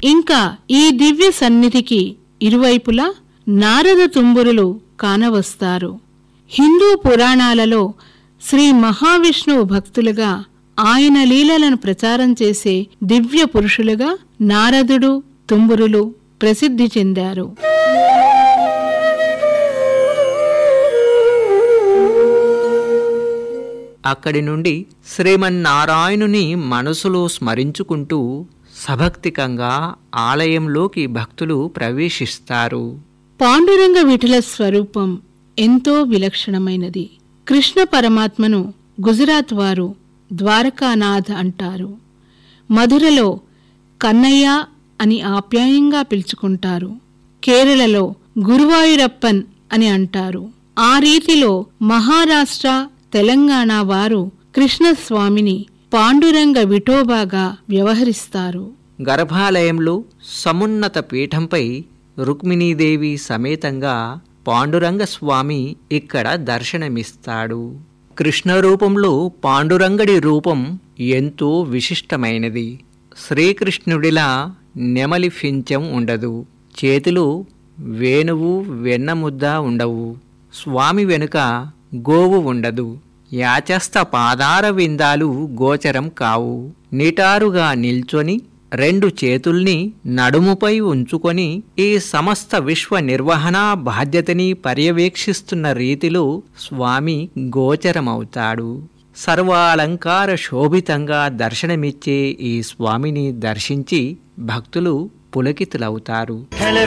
ఇంకా ఈ దివ్య సన్నిధికి ఇరువైపులా నారద తుంబురులు కానవస్తారు హిందూ పురాణాలలో శ్రీ మహావిష్ణువు భక్తులుగా ఆయన లీలలను ప్రచారం చేసే దివ్య పురుషులుగా నారదుడు తుంబురులు ప్రసిద్ధి చెందారు అక్కడి నుండి శ్రీమన్నారాయణుని మనసులో స్మరించుకుంటూ సభక్తికంగా ఆలయంలోకి భక్తులు ప్రవేశిస్తారు పాండురంగ విఠల స్వరూపం ఎంతో విలక్షణమైనది కృష్ణ పరమాత్మను గుజరాత్ వారు ద్వారకానాథ్ అంటారు మధురలో కన్నయ్య అని ఆప్యాయంగా పిలుచుకుంటారు కేరళలో గురువాయూరప్పన్ అని అంటారు ఆ రీతిలో మహారాష్ట్ర తెలంగాణ వారు కృష్ణస్వామిని పాండురంగ విఠోబాగా వ్యవహరిస్తారు గర్భాలయంలో సమున్నత పీఠంపై రుక్మిణీదేవి సమేతంగా పాండురంగ స్వామి ఇక్కడ దర్శనమిస్తాడు కృష్ణ రూపంలో పాండురంగడి రూపం ఎంతో విశిష్టమైనది శ్రీకృష్ణుడిలా నెమలి ఫించం ఉండదు చేతిలో వేణువు వెన్నముద్ద ఉండవు స్వామి వెనుక గోవు ఉండదు యాచస్థ పాదార విందాలు గోచరం కావు నిటారుగా నిల్చొని రెండు చేతుల్ని నడుముపై ఉంచుకొని ఈ సమస్త విశ్వ నిర్వహణ బాధ్యతని పర్యవేక్షిస్తున్న రీతిలో స్వామి గోచరమవుతాడు సర్వాలంకార శోభితంగా దర్శనమిచ్చే ఈ స్వామిని దర్శించి భక్తులు పులకితులవుతారు